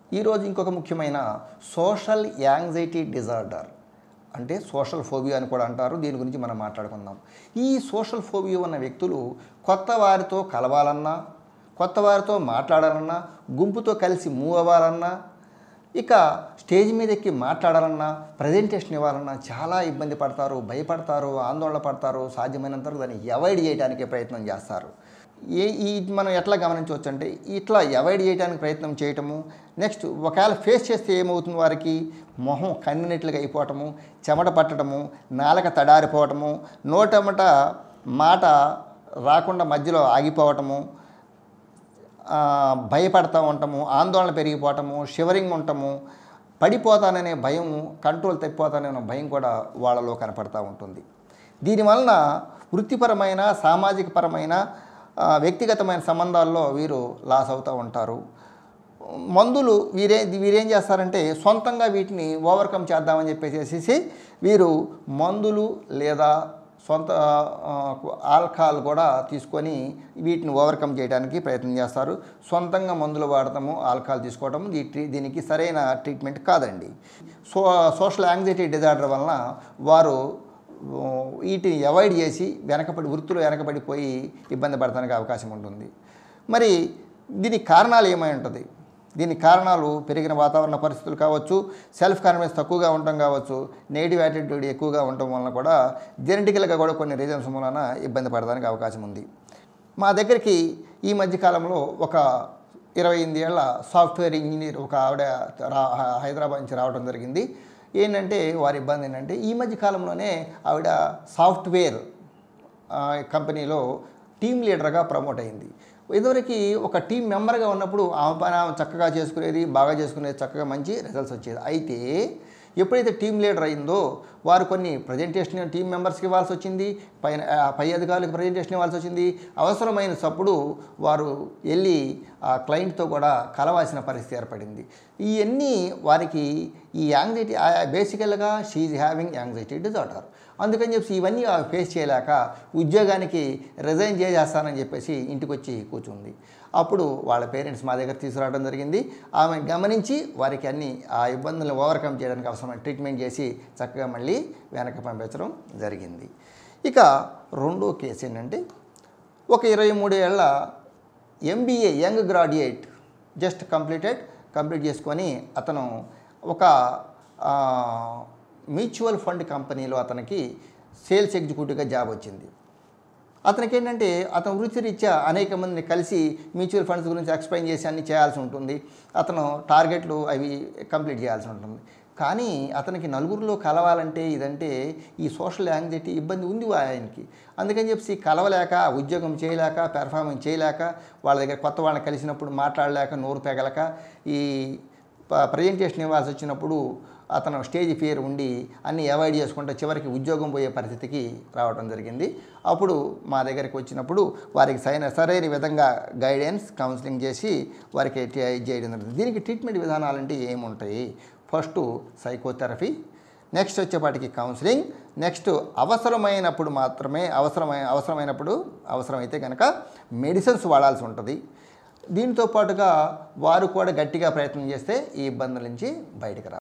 ఈరోజు ఇంకొక ముఖ్యమైన సోషల్ యాంగ్జైటీ డిజార్డర్ అంటే సోషల్ ఫోబియా అని కూడా అంటారు దీని గురించి మనం మాట్లాడుకుందాం ఈ సోషల్ ఫోబియా ఉన్న వ్యక్తులు కొత్త వారితో కలవాలన్నా కొత్త వారితో మాట్లాడాలన్నా గుంపుతో కలిసి మూవ్ అవ్వాలన్నా ఇక స్టేజ్ మీద ఎక్కి మాట్లాడాలన్నా ప్రజెంటేషన్ ఇవ్వాలన్నా చాలా ఇబ్బంది పడతారు భయపడతారు ఆందోళన పడతారు సాధ్యమైనంత వరకు దాన్ని అవాయిడ్ చేయడానికి ప్రయత్నం చేస్తారు ఏ ఈ మనం ఎట్లా గమనించవచ్చు అంటే ఇట్లా అవాయిడ్ చేయడానికి ప్రయత్నం చేయటము నెక్స్ట్ ఒకవేళ ఫేస్ చేస్తే ఏమవుతుంది వారికి మొహం కన్నినట్లుగా అయిపోవటము చెమట పట్టడము నాలక తడారిపోవటము నోటమట మాట రాకుండా మధ్యలో ఆగిపోవటము ఆ, భయపడతా ఉంటాము ఆందోళన పెరిగిపోవటము షివరింగ్ ఉండటము పడిపోతాననే భయం కంట్రోల్ తప్పిపోతాననే భయం కూడా వాళ్ళలో కనపడతా ఉంటుంది దీనివలన వృత్తిపరమైన సామాజిక పరమైన ఆ, వ్యక్తిగతమైన సంబంధాల్లో వీరు లాస్ అవుతూ ఉంటారు మందులు వీరే వీరేం చేస్తారంటే సొంతంగా వీటిని ఓవర్కమ్ చేద్దామని చెప్పేసి వీరు మందులు లేదా సొంత ఆ, ఆల్కహాల్ కూడా తీసుకొని వీటిని ఓవర్కమ్ చేయడానికి ప్రయత్నం చేస్తారు సొంతంగా మందులు వాడటము ఆల్కహాల్ తీసుకోవడం ఈ ట్రీ- దీనికి సరైన ట్రీట్మెంట్ కాదండి సో సోషల్ యాంగ్జైటీ డిజార్డర్ వలన వారు ఆ, వీటిని అవాయిడ్ చేసి వెనకబడి వృత్తులు వెనకబడిపోయి ఇబ్బంది పడటానికి అవకాశం ఉంటుంది మరి దీనికి కారణాలు ఏమై ఉంటుంది దీనికి కారణాలు పెరిగిన వాతావరణ పరిస్థితులు కావచ్చు సెల్ఫ్ కాన్ఫిడెన్స్ తక్కువగా ఉండటం కావచ్చు నెగిటివ్ యాటిట్యూడ్ ఎక్కువగా ఉండటం వలన కూడా జెనెటికల్గా కూడా కొన్ని రీజన్స్ మూలన ఇబ్బంది పడడానికి అవకాశం ఉంది మా దగ్గరికి ఈ మధ్య కాలంలో ఒక ఇరవై ఎనిమిది ఏళ్ళ సాఫ్ట్వేర్ ఇంజనీర్ ఒక ఆవిడ రా హైదరాబాద్ నుంచి రావడం జరిగింది ఏంటంటే వారి ఇబ్బంది ఏంటంటే ఈ మధ్య కాలంలోనే ఆవిడ సాఫ్ట్వేర్ ఆ, కంపెనీలో టీం లీడర్గా ప్రమోట్ అయింది ఇదివరకు ఒక టీం మెంబర్గా ఉన్నప్పుడు ఆమె పని ఆమె చక్కగా చేసుకునేది బాగా చేసుకునేది చక్కగా మంచి రిజల్ట్స్ వచ్చేది అయితే ఎప్పుడైతే టీం లీడర్ అయిందో వారు కొన్ని ప్రజెంటేషన్ టీం మెంబర్స్కి ఇవ్వాల్సి వచ్చింది పైన ఆ, పై అధికారులకు ప్రజెంటేషన్ ఇవ్వాల్సి వచ్చింది అవసరమైన సప్పుడు వారు వెళ్ళి ఆ క్లయింట్తో కూడా కలవాల్సిన పరిస్థితి ఏర్పడింది ఇవన్నీ వారికి ఈ యాంగ్జైటీ బేసికల్గా షీఈ్ హ్యావింగ్ యాంగ్జైటీ డిజార్డర్ అందుకని చెప్పి ఇవన్నీ ఆమె ఫేస్ చేయలేక ఉద్యోగానికి రిజైన్ చేసేస్తానని చెప్పేసి ఇంటికి వచ్చి కూర్చుంది అప్పుడు వాళ్ళ పేరెంట్స్ మా దగ్గర తీసుకురావడం జరిగింది ఆమె గమనించి వారికి అన్ని ఆ ఇబ్బందులను ఓవర్కమ్ చేయడానికి అవసరమైన ట్రీట్మెంట్ చేసి చక్కగా మళ్ళీ వెనక్కి పంపించడం జరిగింది ఇక రెండో కేసు ఏంటంటే ఒక ఇరవై మూడు ఏళ్ళ MBA young graduate just completed complete చేసుకొని అతను ఒక ఆ, మ్యూచువల్ ఫండ్ కంపెనీలో అతనికి సేల్స్ ఎగ్జిక్యూటివ్గా జాబ్ వచ్చింది అతనికి ఏంటంటే అతను వృత్తిరీత్యా అనేక మందిని కలిసి మ్యూచువల్ ఫండ్స్ గురించి ఎక్స్ప్లెయిన్ చేసి అన్ని చేయాల్సి ఉంటుంది అతను టార్గెట్లు అవి కంప్లీట్ చేయాల్సి ఉంటుంది కానీ అతనికి నలుగురిలో కలవాలంటే ఇదంటే ఈ సోషల్ యాంగ్జైటీ ఇబ్బంది ఉంది ఆయనకి అందుకని చెప్పి కలవలేక ఉద్యోగం చేయలేక పెర్ఫార్మెన్స్ చేయలేక వాళ్ళ దగ్గర కొత్త వాళ్ళని కలిసినప్పుడు మాట్లాడలేక నోరు పెగలక ఈ ప్రజెంటేషన్ ఇవ్వాల్సి వచ్చినప్పుడు అతను స్టేజ్ ఫియర్ ఉండి అన్ని అవాయిడ్ చేసుకుంటే చివరికి ఉద్యోగం పోయే పరిస్థితికి రావడం జరిగింది అప్పుడు మా దగ్గరికి వచ్చినప్పుడు వారికి సరైన సరైన విధంగా గైడెన్స్ కౌన్సిలింగ్ చేసి వారికి టి- ఇది చేయడం జరుగుతుంది దీనికి ట్రీట్మెంట్ విధానాలు అంటే ఏముంటాయి ఫస్ట్ సైకోథెరపీ నెక్స్ట్ వచ్చేపాటికి కౌన్సిలింగ్ నెక్స్ట్ అవసరమైనప్పుడు మాత్రమే అవసరమైన అవసరమైనప్పుడు అవసరమైతే కనుక మెడిసిన్స్ వాడాల్సి ఉంటుంది దీంతో పాటుగా వారు కూడా గట్టిగా ప్రయత్నం చేస్తే ఈ ఇబ్బందుల నుంచి బయటకు రా